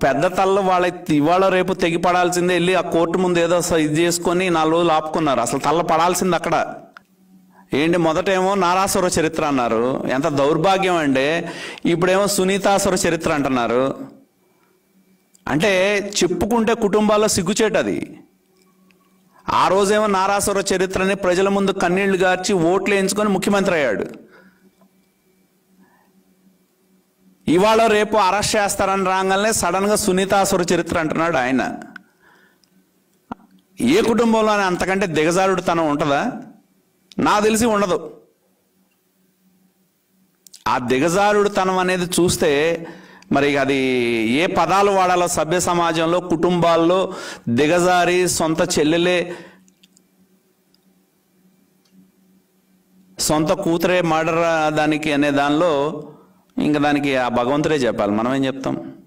పెద్ద తల్ల వాళ్ళ ఇవాళ రేపు తెగి పడాల్సిందే వెళ్ళి ఆ కోర్టు ముందు ఏదో స- ఇది చేసుకొని నాలుగు రోజులు ఆపుకున్నారు అసలు తల్ల పడాల్సింది అక్కడ ఏంటి మొదటేమో నారాసుర చరిత్ర అన్నారు ఎంత దౌర్భాగ్యం అండి ఇప్పుడేమో సునీతాసుర చరిత్ర అంటున్నారు అంటే చెప్పుకుంటే కుటుంబాల్లో సిగ్గుచేటు అది ఆ రోజేమో నారాసుర చరిత్రని ప్రజల ముందు కన్నీళ్లు గార్చి ఓట్లు వేయించుకొని ముఖ్యమంత్రి అయ్యాడు ఇవాళ రేపు అరెస్ట్ చేస్తారని రాగానే సడన్ గా సునీతాసుర చరిత్ర అంటున్నాడు ఆయన ఏ కుటుంబంలో అంతకంటే దిగజారుడు తనం ఉంటుందా నా తెలిసి ఉండదు ఆ దిగజారుడు తనం అనేది చూస్తే మరి అది ఏ పదాలు వాడాలో సభ్య సమాజంలో కుటుంబాల్లో దిగజారి సొంత చెల్లెలే సొంత కూతురే మర్డర్ దానికి అనే దానిలో ఇంకా దానికి ఆ భగవంతుడే చెప్పాలి మనం ఏం చెప్తాం